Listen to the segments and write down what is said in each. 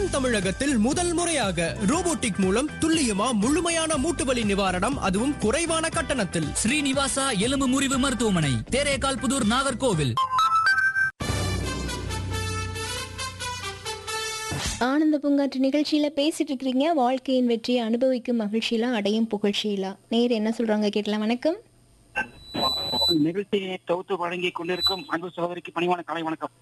தென் தமிழகத்தில் முதல் முறையாக ரோபோட்டிக் மூலம் துல்லியமா முழுமையான மூட்டு வலி நிவாரணம் அதுவும் குறைவான கட்டணத்தில் ஸ்ரீனிவாசா எலும்பு முறிவு மருத்துவமனை தேரேகால் புதூர் நாகர்கோவில் ஆனந்த பூங்காற்று நிகழ்ச்சியில பேசிட்டு இருக்கிறீங்க வாழ்க்கையின் வெற்றியை அனுபவிக்கும் மகிழ்ச்சியிலா அடையும் புகழ்ச்சியிலா நேர் என்ன சொல்றாங்க கேட்கலாம் வணக்கம் நிகழ்ச்சியை தொகுத்து வழங்கி கொண்டிருக்கும் அன்பு சகோதரிக்கு பணிவான கலை வணக்கம்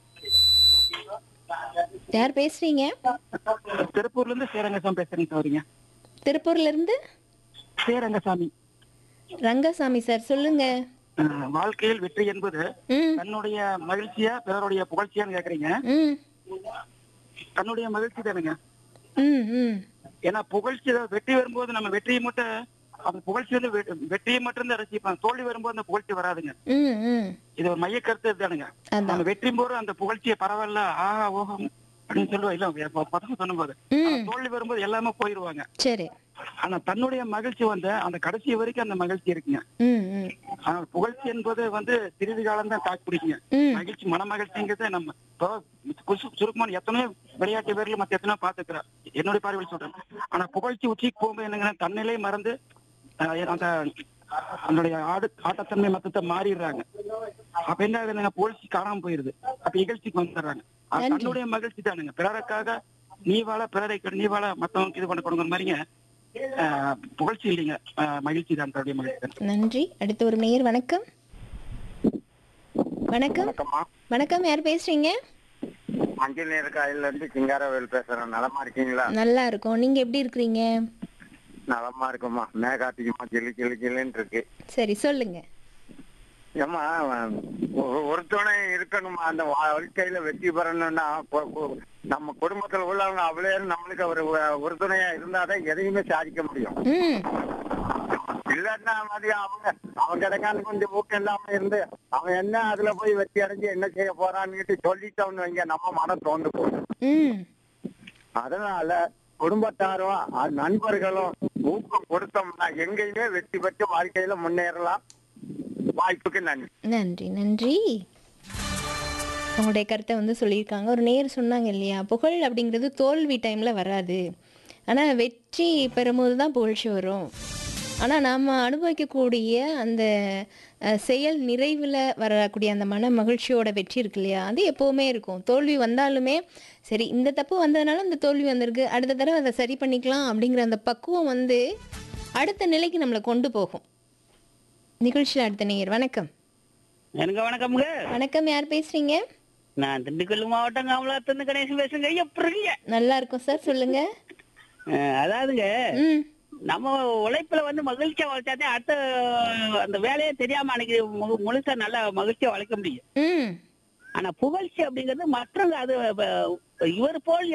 யார் பேசுறீங்க திருப்பூர்ல இருந்து சேரங்கசாமி பேசுறேங்க சகோதரிங்க திருப்பூர்ல இருந்து சேரங்கசாமி ரங்கசாமி சார் சொல்லுங்க அஹ், வாழ்க்கையில் வெற்றி என்பது ம் தன்னுடைய மகிழ்ச்சியா பிறருடைய புகழ்ச்சியான்னு கேக்குறீங்க ம் தன்னுடைய மகிழ்ச்சி தானுங்க ம் ம் ஏன்னா புகழ்ச்சி தான் வெற்றி வரும்போது நம்ம வெற்றியை மட்டும் அந்த புகழ்ச்சி வந்து வெ- வெற்றியை மட்டும் தான் ரசிப்பாங்க தோல்வி வரும்போது அந்த புகழ்ச்சி வராதுங்க ம் ம் இது ஒரு மைய கருத்து தானுங்க அதான் நம்ம வெற்றி போது அந்த புகழ்ச்சியை பரவாயில்ல ஆஹா ஓஹம் அப்படின்னு சொல்லுவா இல்ல பசங்க சொல்லும்போது ஆனா ம் தோல்வி வரும்போது எல்லாமே போயிருவாங்க சரி ஆனா தன்னுடைய மகிழ்ச்சி வந்து அந்த கடைசி வரைக்கும் அந்த மகிழ்ச்சி இருக்குங்க ம் ம் ஆனா புகழ்ச்சி என்பது வந்து சிறிது காலம் தான் தாக்கு பிடிக்குங்க ம் மகிழ்ச்சி மன மகிழ்ச்சிங்கிறத நம்ம இப்போ குசு- சுருக்கமான எத்தனையோ விளையாட்டு பேர்ல மத்த எத்தனையோ பாத்துக்கிறோம் என்னுடைய பார்வையில் சொல்றேன் ஆனா புகழ்ச்சி உச்சிக்கு போகும்போது என்னங்கன்னா தன்னிலை மறந்து ஆஹ், அந்த அதனுடைய ஆடு ஆட்டத்தன்மை மத்தத்தை மாறிடுறாங்க அப்ப என்ன ஆகுதுங்க புகழ்ச்சி காணாம போயிருது அப்ப இகழ்ச்சிக்கு வந்துடுறாங்க அது நன்றி. தன்னுடைய மகிழ்ச்சி தானுங்க பிறருக்காக நீ வாழ பிறரை கெடு, நீ வாழ மத்தவங்களுக்கு இது பண்ண கொடுங்கிற மாதிரிங்க ஆஹ், புகழ்ச்சி இல்லைங்க ஆஹ், மகிழ்ச்சி தான் தன்னுடைய மகிழ்ச்சி தான் நன்றி அடுத்து ஒரு நேர் வணக்கம் வணக்கம் வணக்கம்மா வணக்கம் யார் பேசுறீங்க மஞ்சள் நீர் காயில இருந்து சிங்காரவேல் பேசுறேன் நலமா இருக்கீங்களா நல்லா இருக்கோம் நீங்க எப்படி இருக்கிறீங்க நலமா இருக்குமா மேகாத்திக்குமா கிளி கிளி கிளின்னு இருக்கு சரி சொல்லுங்க ஏமா ஒரு- ஒரு துணை இருக்கணுமா அந்த வாழ்க்கையில வெற்றி பெறணும்னா கொ- கொ- நம்ம குடும்பத்துல உள்ளவங்க அவளே நம்மளுக்கு ஒரு ஒரு துணையா இருந்தாதான் எதையுமே சாதிக்க முடியும் ம் இல்லன்னா மாதிரி அவங்க அவங்க கிடக்கான கொஞ்சம் ஊக்கம் இல்லாம இருந்து அவன் என்ன அதுல போய் வெற்றி அடைஞ்சு என்ன செய்ய போறான்னு சொல்லிட்டோம்னு வைங்க நம்ம மனம் தோண்டு போகும் ம் அதனால குடும்பத்தாரும் அஹ், நண்பர்களும் ஊக்கம் கொடுத்தோம்னா எங்கேயுமே வெற்றி பெற்று வாழ்க்கையில முன்னேறலாம் வாய்ப்புக்கு நன்றி நன்றி நன்றி அவங்களுடைய கருத்தை வந்து சொல்லியிருக்காங்க ஒரு நேர் சொன்னாங்க இல்லையா புகழ் அப்படிங்கிறது தோல்வி டைமில் வராது ஆனால் வெற்றி பெறும்போது தான் புகழ்ச்சி வரும் ஆனால் நாம் அனுபவிக்கக்கூடிய அந்த அஹ், செயல் நிறைவில் வரக்கூடிய அந்த மன மகிழ்ச்சியோட வெற்றி இருக்கு இல்லையா அது எப்போவுமே இருக்கும் தோல்வி வந்தாலுமே சரி இந்த தப்பு வந்ததுனால இந்த தோல்வி வந்திருக்கு அடுத்த தடவை அதை சரி பண்ணிக்கலாம் அப்படிங்கிற அந்த பக்குவம் வந்து அடுத்த நிலைக்கு நம்மளை கொண்டு போகும் நிகழ்ச்சியில் அடுத்த நேயர் வணக்கம் எனக்கு வணக்கம்ங்க வணக்கம் யார் பேசுறீங்க நான் திண்டுக்கல் மாவட்டம் காமலாத்திருந்து கணேசன் பேசுங்க எப்படி இருக்கீங்க நல்லா இருக்கும் சார் சொல்லுங்க அஹ், அதாவதுங்க ம் நம்ம உழைப்புல வந்து மகிழ்ச்சியா உழைச்சாதே அடுத்த அந்த வேலையே தெரியாம அன்னைக்கு மு- முழுசா நல்லா மகிழ்ச்சியா உழைக்க முடியும் ம் ஆனா புகழ்ச்சி அப்படிங்கிறது மற்றவங்க அது அஹ், இவர் போல்